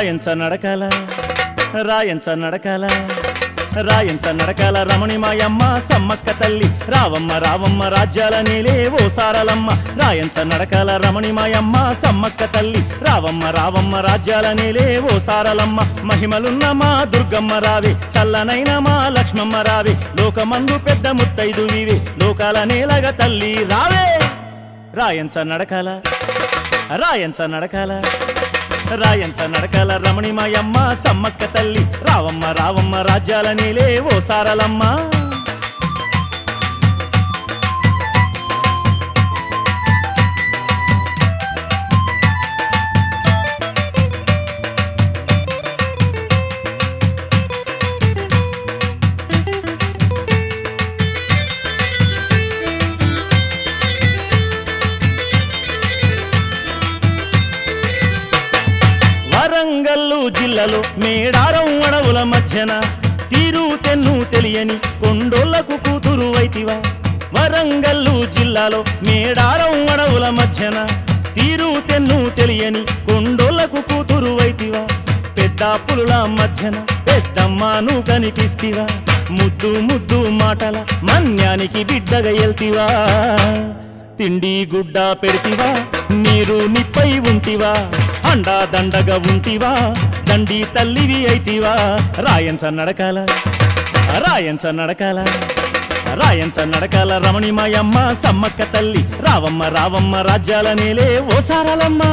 రాయంచ నడకల రాయంచ నడకల రాయంచ నడకల రమణి మాయమ్మ సమ్మక్క తల్లి రావమ్మ రావమ్మ రాజ్యాల నేలే ఓ సారలమ్మ రాయంచ నడకల రమణి మాయమ్మ సమ్మక్క తల్లి రావమ్మ రావమ్మ రాజ్యాల నేలే ఓ సారలమ్మ మహిమలున్న మా దుర్గమ్మ రావే చల్లనైన మా లక్ష్మమ్మ రావే లోకమందు పెద్ద ముత్తైదు వీవే లోకాల నేలగ తల్లి రావే రాయంచ నడకల రాయంచ నడకల రాయంచ నడకల రమణి మాయమ్మ సమ్మక్క తల్లి రావమ్మ రావమ్మ రాజ్యాల నీలే ఓ సారలమ్మ వరంగల్లు జిల్లాలో మేడారం అడవుల మధ్యన తీరు తెన్ను తెలియని కొండోళ్లకు కూతురు వైతివా వరంగల్లు జిల్లాలో మేడారం అడవుల మధ్యన తీరు తెన్ను తెలియని కొండోళ్లకు కూతురు వైతివా పెద్ద పులుల మధ్యన పెద్దమ్మను కనిపిస్తివా ముద్దు ముద్దు మాటల మన్యానికి బిడ్డగా ఎల్తివా తిండి గుడ్డ పెడితివా నీరు నిప్పై ఉంటివా అండా దండగా ఉంటివా దండి తల్లివి అయితివా రాయంచ నడకాల రాయంచ నడకాల రాయంచ నడకాల రమణి మాయమ్మ సమ్మక్క తల్లి రావమ్మ రావమ్మ రాజ్యాల నేలే ఓ సారలమ్మ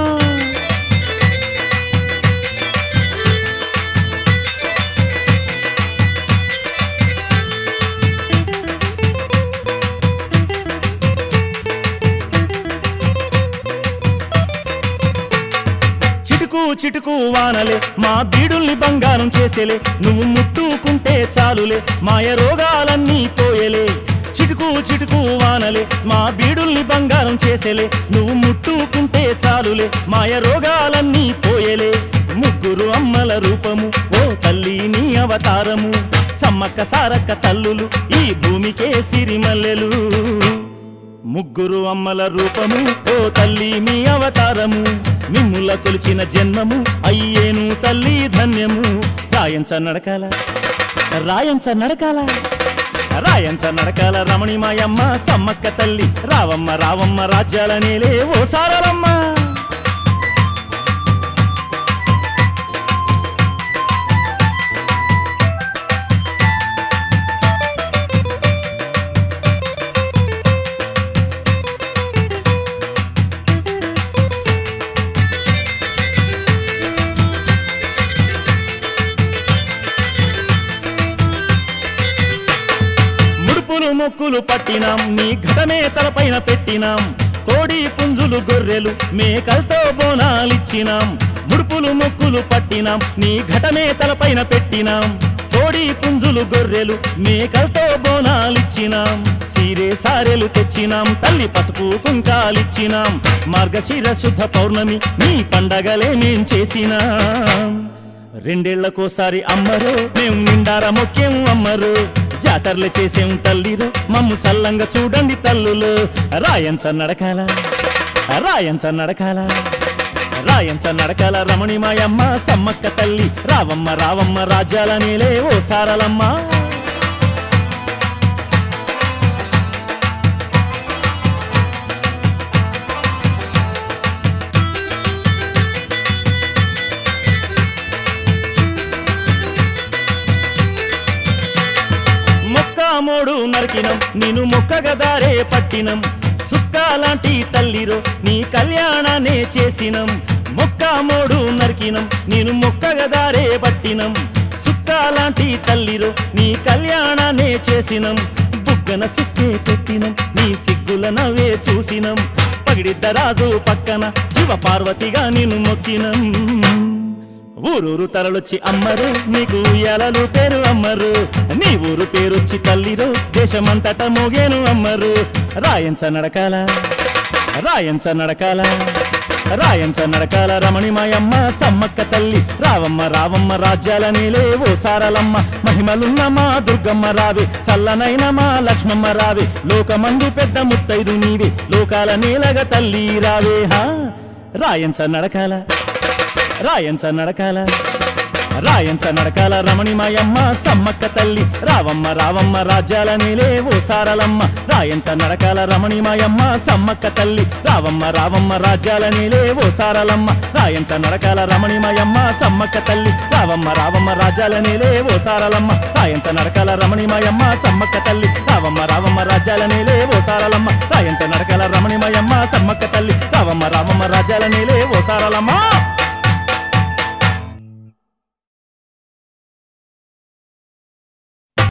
చిటుకు చిటుకు వానలే మా బీడుల్ని బంగారం చేసేలే నువ్వు ముట్టుకుంటే చాలులే మాయ రోగాలన్నీ పోయలే చిటుకు చిటుకు వానలే మా బీడుల్ని బంగారం చేసేలే నువ్వు ముట్టుకుంటే చాలులే మాయ రోగాలన్నీ పోయలే ముగ్గురు అమ్మల రూపము ఓ తల్లి నీ అవతారము సమ్మక్క సారక్క తల్లులు ఈ భూమికే సిరిమల్లెలు ముగ్గురు అమ్మల రూపము ఓ తల్లి మీ అవతారము మిమ్ముల కొలిచిన జన్మము అయ్యేను తల్లి ధన్యము రాయంచ నడకాల రాయంచ నడకాల రాయంచ నడకాల రమణి మాయమ్మ సమ్మక్క తల్లి రావమ్మ రావమ్మ రాజ్యాల నేలే ఓ సారలమ్మ ముడుపులు మొక్కులు పట్టినాం నీ ఘటమే తలపైన పెట్టినాం కోడి పుంజులు గొర్రెలు మేకలతో బోనాలిచ్చినాం ముడుపులు మొక్కులు పట్టినాం నీ ఘటమే తలపైన పెట్టినాం కోడి పుంజులు గొర్రెలు మేకలతో బోనాలిచ్చినాం సీరే సారెలు తెచ్చినాం తల్లి పసుపు కుంకాలిచ్చినాం మార్గశిర శుద్ధ పౌర్ణమి నీ పండగలే మేం చేసినాం రెండేళ్లకోసారి అమ్మరు మేము నిండార మొక్కేం అమ్మరు జాతరలు చేసేం తల్లిరు మమ్ము సల్లంగా చూడండి తల్లులు రాయంచ నడకాల రాయంచ నడకాల రాయంచ నడకాల రమణి మాయమ్మ సమ్మక్క తల్లి రావమ్మ రావమ్మ రాజ్యాల నేలే ఓ సారలమ్మ మొక్క మోడు నరికినం నేను మొక్కగా దారే పట్టినం సుక్క లాంటి తల్లిరో నీ కళ్యాణానే చేసినం మొక్క మోడు నరికినం నేను మొక్కగా దారే పట్టినం సుక్క లాంటి తల్లిరో నీ కళ్యాణానే చేసినం బుగ్గన సుక్కే పెట్టినం నీ సిగ్గుల నవ్వే చూసినం పగిడిద్ద రాజు పక్కన శివ పార్వతిగా నిన్ను మొక్కినం ఊరూరు తరలొచ్చి అమ్మరు నీకు ఉయ్యాలలు పేరు అమ్మరు నీ ఊరు పేరొచ్చి తల్లిరు దేశమంతట మోగేను అమ్మరు రాయంచ నడకాల రాయంచ నడకాల రాయంచ నడకాల రమణి మాయమ్మ సమ్మక్క తల్లి రావమ్మ రావమ్మ రాజ్యాల నీలే ఓ సారలమ్మ మహిమలున్న మా దుర్గమ్మ రావే చల్లనైన మా లక్ష్మమ్మ రావే లోకమందు పెద్ద ముత్తైదు నీవే లోకాల నీలగ తల్లి రావే హా రాయంచ నడకాల రాయంచ నడకాల రాయంచ నడకాల రమణిమాయమ్మ సమ్మక్క తల్లి రావమ్మ రావమ్మ రాజ్యాల నేలే ఓ సారలమ్మ రాయంచ నడకాల రమణిమాయమ్మ సమ్మక్క తల్లి రావమ్మ రావమ్మ రాజ్యాల నేలే ఓ సారలమ్మ రాయంచ నడకాల రమణిమాయమ్మ సమ్మక్క తల్లి రావమ్మ రావమ్మ రాజ్యాల నేలే ఓ సారలమ్మ రాయంచ నడకాల రమణిమాయమ్మ సమ్మక్క తల్లి రావమ్మ రావమ్మ రాజ్యాల నేలే ఓ సారలమ్మ రాయంచ నడకాల రమణిమాయమ్మ సమ్మక్క తల్లి రావమ్మ రావమ్మ రాజ్యాల నేలే ఓ సారలమ్మ